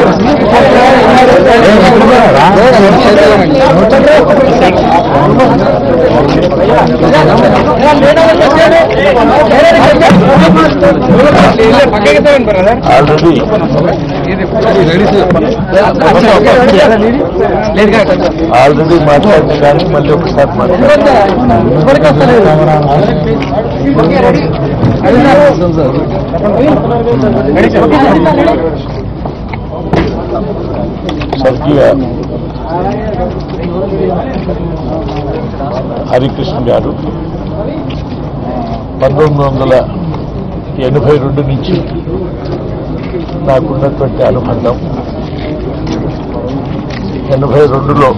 Already already మాట్లాడిన కానీ మళ్ళీ ఒకసారి స్వర్గీయ హరికృష్ణ గారు పంతొమ్మిది వందల ఎనభై రెండు నుంచి నాకున్నటువంటి అనుబంధం ఎనభై రెండులో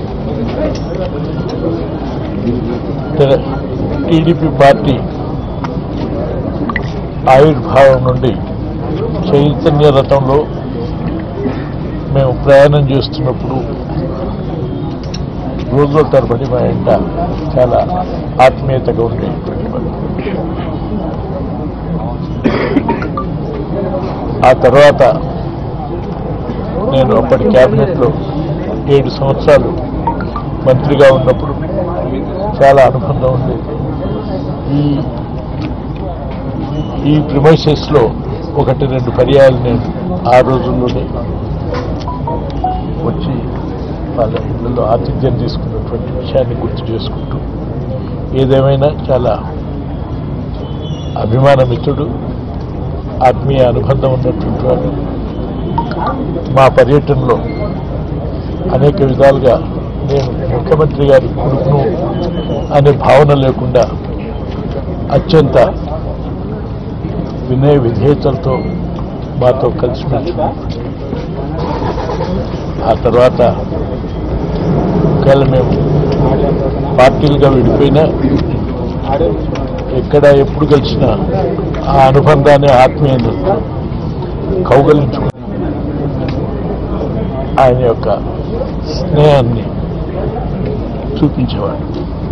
టీడీపీ పార్టీ ఆవిర్భావం నుండి చైతన్య రథంలో మేము ప్రయాణం చేస్తున్నప్పుడు రోజుల తరబడి మా ఇంట చాలా ఆత్మీయతగా ఉండేటువంటి వారు. ఆ తర్వాత నేను అప్పటి క్యాబినెట్లో ఏడు సంవత్సరాలు మంత్రిగా ఉన్నప్పుడు చాలా అనుబంధం ఉండేది ఈ ఈ ప్రిమైసెస్లో ఒకటి రెండు పర్యాయాలు నేను ఆ రోజుల్లోనే వచ్చి వాళ్ళ ఇళ్ళలో ఆతిథ్యం తీసుకున్నటువంటి విషయాన్ని గుర్తు చేసుకుంటూ ఏదేమైనా చాలా అభిమాన మిత్రుడు ఆత్మీయ అనుబంధం ఉన్నటువంటి వాడు మా పర్యటనలో అనేక విధాలుగా నేను ముఖ్యమంత్రి గారి కొడుకును అనే భావన లేకుండా అత్యంత వినయ విధేయతలతో మాతో కలిసిమెలిసి ఆ తర్వాత ఒకవేళ మేము పార్టీలుగా విడిపోయినా ఎక్కడ ఎప్పుడు కలిసినా ఆ అనుబంధాన్ని ఆత్మీయతను కౌగలించుకుని ఆయన యొక్క స్నేహాన్ని చూపించేవాడు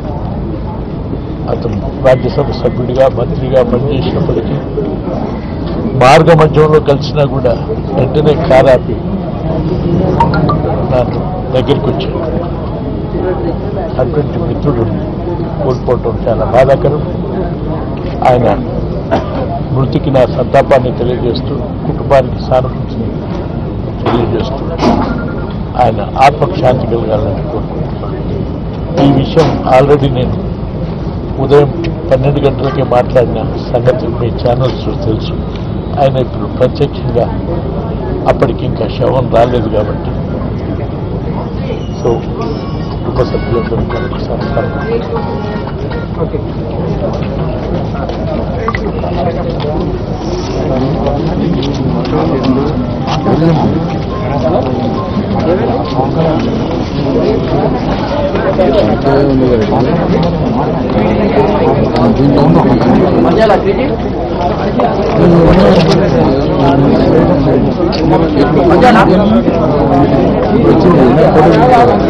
అతను రాజ్యసభ సభ్యుడిగా మంత్రిగా పనిచేసినప్పటికీ మార్గ మధ్యంలో కలిసినా కూడా వెంటనే కారాపి నాకు దగ్గరికి వచ్చాడు అటువంటి మిత్రుడు కోల్పోవటం చాలా బాధాకరం ఆయన మృతికి నా సంతాపాన్ని తెలియజేస్తూ కుటుంబానికి సానుభూతిని తెలియజేస్తూ ఆయన ఆత్మకు శాంతి కలగాలని కోరుకుంటున్నాను ఈ విషయం ఆల్రెడీ నేను ఉదయం పన్నెండు గంటలకే మాట్లాడిన సంగతి మీ ఛానల్స్ తెలుసు ఆయన ఇప్పుడు ప్రత్యక్షంగా అప్పటికి ఇంకా శవం రాలేదు కాబట్టి సో కుటుంబ సభ్యులందరూ మరొకసారి వచ్చి